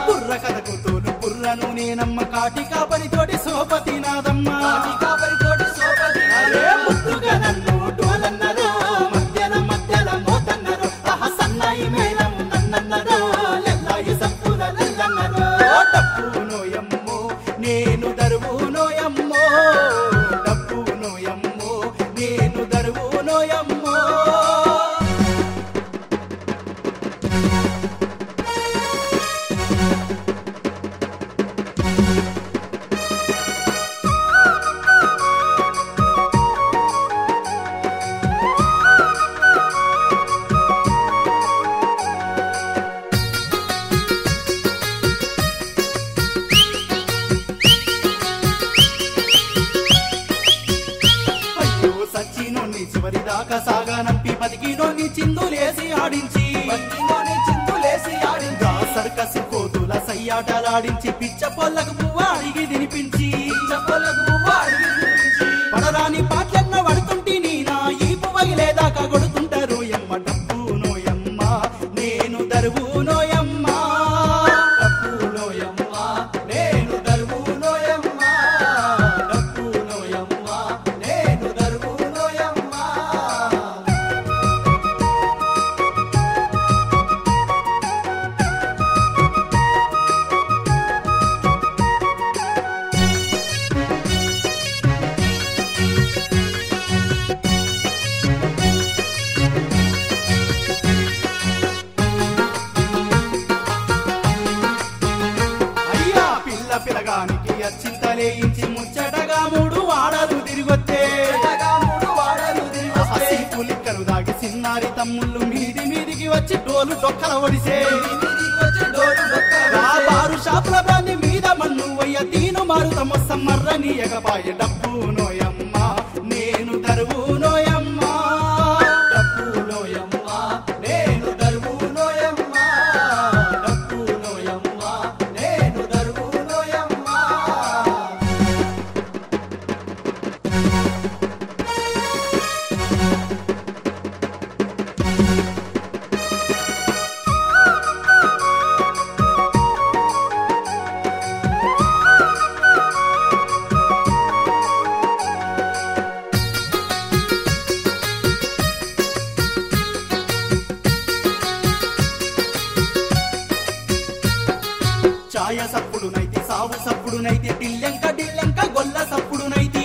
బుర్ర కథకు తోలు బుర్రను నేనమ్మ కాటి కాపరితోటి సోపతి నాదమ్మ అరే ముద్దుగా నన్ను డోలన్నరో మధ్యన మధ్యల మోతన్నరో ఆహ సన్నాయి మేళం నన్నన్నరో లెల్లాయి సప్పుల లెల్లన్నరో డప్పు నోయమ్మో నేను దరువు నోయమ్మో డప్పు నోయమ్మో నేను దరువు నోయమ్మో అయ్యో సచ్చినోని చివరి దాకా సాగానంపి బతికినోని చిందులేసి ఆడించి గా సర్కస్ కోతుల సయ్యాటలాడించి పిచ్చ పొల్లకు పువ్వ అడిగి తినిపించి పడరాని పాటలన్న పడుతుంటి నీ నా ఈ పువ్వగిలేదాకా కొడుతుంటారు ఎమ్మ డబ్బు నోయమ్మ నేను దరువు నోయమ్మ డబ్బు నోయమ్మ నేను దరువు నోయమ్మ డబ్బు నోయమ్మ నేను దరువు నోయమ్మ అయ్యా పిల్ల పిల్లగానికి అచ్చింతలేయించి ముచ్చటగా మూడు వాడలు తిరిగొత్తే హసీపు లిక్కలు దాగి సిన్నారి తమ్ముళ్ళు మీది మీదికి వచ్చి డోలు డొక్కల ఒడిసే ఆ బారు షాపుల బండి మీద మన్ను వయ్య తీను మారుత మొత్తం మర్రని ఎగపాయ డబ్బు నోయమ్మ నేను దరువు నోయమ్మ డబ్బు నోయమ్మ నేను దరువు నోయమ్మ డబ్బు నోయమ్మ నేను దరువు నోయమ్మ ఛాయ సప్పుడునైతి సావు సప్పుడునైతి డిల్లెంక డిల్లెంక గొల్ల సప్పుడునైతి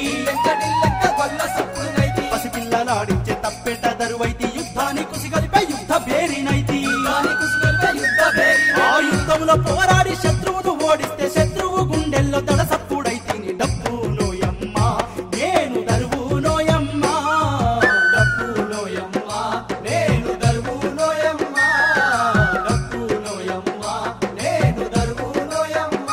పసిపిల్లలాడించే తప్పెట దరువైతి యుద్ధాన్ని కుసిగలిపే యుద్ధ బేరినైతి ఆ యుద్ధంలో పోరాడి శత్రువును ఓడిస్తే శత్రువు గుండెల్లో తడ సప్పుడైతి డబ్బు నోయమ్మ నేను దరువు నోయమ్మ డబ్బు నోయమ్మ నేను దరువు నోయమ్మ డబ్బు నోయమ్మ నేను దరువు నోయమ్మ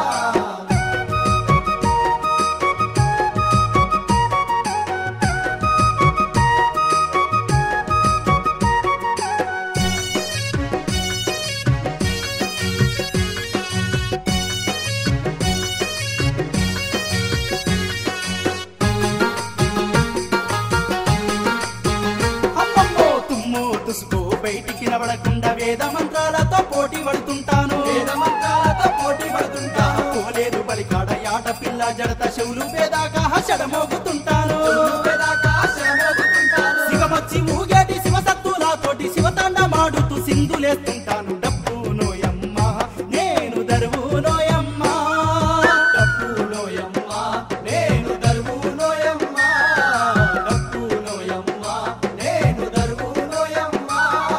అమ్మమ్మో తుమ్ము తుసుకో బయటికి నవడకుండా వేద మంత్రాలతో పోటీ పడుతుంటాను కోలేరు బలికాడ యాట పిల్ల జడత చెవులు పేదాకా హసడమోగుతుంటాను శివమొచ్చి ఊగేటి శివసత్తులతోటి శివతాండ మాడుతూ సింధులేస్తుంటాను డబ్బు నోయమ్మ నేను దరువు నోయమ్మ డబ్బు నోయమ్మ నేను దరువు నోయమ్మ డబ్బు నోయమ్మ నేను దరువు నోయమ్మ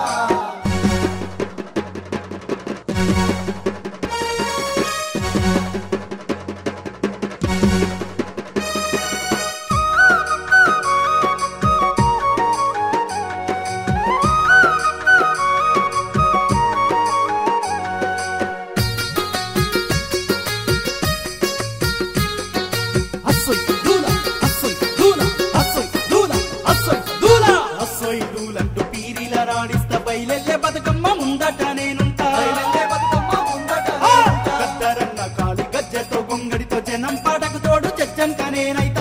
అస్సోయ్ దూల అస్సోయ్ దూల అస్సోయ్ దూల అస్సోయ్ దూల అస్సోయ్ దూలంటూ పీరిల రాణిస్త బయలెల్లె బతుకమ్మ ముందట నేనుంటా ఆ! గద్దరన్న కాలి గజ్జతో గొంగడితో జనం పాటకు తోడు చచ్చంక నేనైతా